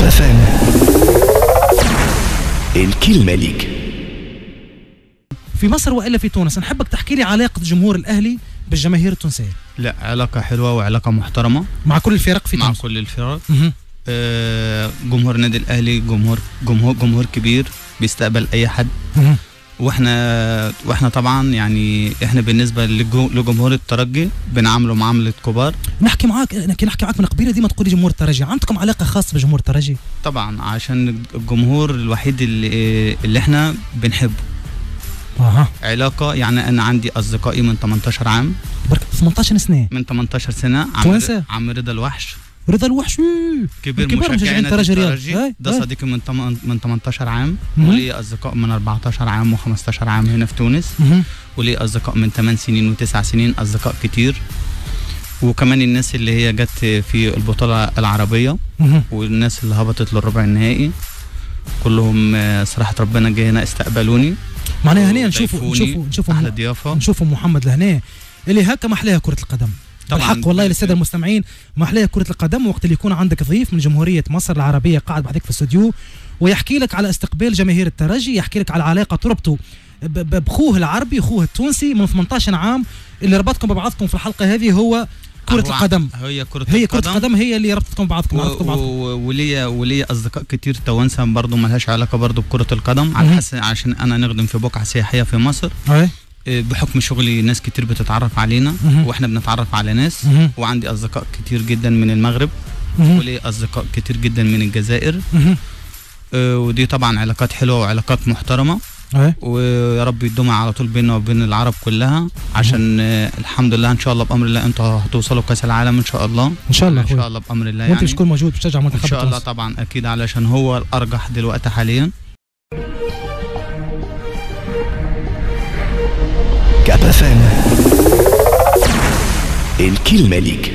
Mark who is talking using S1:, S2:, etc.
S1: كاب فام الكلمة ليك
S2: في مصر والا في تونس نحبك تحكي لي علاقه جمهور الاهلي بالجماهير التونسيه
S3: لا علاقة حلوة وعلاقة محترمة
S2: مع كل الفرق في
S3: مع
S2: تونس
S3: كل الفرق
S2: مهم.
S3: آه، جمهور النادي الأهلي جمهور جمهور جمهور كبير بيستقبل أي حد
S2: مهم.
S3: واحنا واحنا طبعا يعني احنا بالنسبة لجو- لجمهور الترجي بنعامله معاملة كبار
S2: نحكي معاك نحكي نحكي معاك من قبيله ديما تقول لي جمهور الترجي عندكم علاقه خاصه بجمهور الترجي
S3: طبعا عشان الجمهور الوحيد اللي اللي احنا بنحبه
S2: اها
S3: علاقة يعني أنا عندي أصدقائي من 18 عام
S2: برك 18 سنه
S3: من 18 سنة عم
S2: توانسة؟
S3: عم رضا الوحش
S2: رضا الوحش إيه.
S3: كبير
S2: كبار
S3: مشجعين
S2: مشجعين
S3: نادي
S2: الترجي رياض.
S3: الترجي
S2: هاي،
S3: ده
S2: هاي.
S3: صديقي من تم- من 18 عام
S2: مهم.
S3: ولي اصدقاء من 14 عام و15 عام هنا في تونس
S2: مهم.
S3: ولي اصدقاء من 8 سنين و9 سنين اصدقاء كتير وكمان الناس اللي هي جت في البطوله العربيه
S2: مهم.
S3: والناس اللي هبطت للربع النهائي كلهم آه، صراحه ربنا جه هنا استقبلوني
S2: معناها هنا نشوفوا
S3: وضيفوني.
S2: نشوفوا نشوفوا
S3: احلى ضيافه
S2: نشوفوا محمد لهنا اللي هكا محلاها كرة القدم
S3: طبعاً.
S2: بالحق والله للسادة المستمعين محلاها كرة القدم وقت اللي يكون عندك ضيف من جمهورية مصر العربية قاعد بعدك في الاستوديو ويحكي لك على استقبال جماهير الترجي يحكي لك على علاقة تربطه ب- ب- بخوه العربي اخوه التونسي من 18 عام اللي ربطكم ببعضكم في الحلقة هذه هو كرة
S3: هو
S2: القدم
S3: هي كره
S2: هي كرة القدم هي اللي ربطتكم ببعضكم
S3: و-
S2: عرفتكم بعضكم
S3: و- وليا وليا اصدقاء كتير توانسه برضه ملهاش علاقه برضه بكره القدم على
S2: مهم.
S3: حسب عشان انا نخدم في بقعه سياحيه في مصر
S2: أي.
S3: إيه، بحكم شغلي ناس كتير بتتعرف علينا
S2: مهم.
S3: واحنا بنتعرف على ناس
S2: مهم.
S3: وعندي اصدقاء كتير جدا من المغرب
S2: مهم.
S3: ولي اصدقاء كتير جدا من الجزائر
S2: مهم.
S3: إيه، ودي طبعا علاقات حلوه وعلاقات محترمه
S2: أي.
S3: ويا رب يدومها على طول بيننا وبين العرب كلها عشان آه، الحمد لله ان شاء الله بامر الله انتوا هتوصلوا كاس العالم ان شاء الله
S2: ان شاء الله
S3: ان شاء
S2: اخوي
S3: الله بامر الله
S2: وانت
S3: يعني
S2: مش تكون موجود بتشجع
S3: ان
S2: منتخب
S3: شاء الله
S2: تونس
S3: طبعا اكيد علشان هو الارجح دلوقتي حاليا
S1: كاب فام الكلمة ليك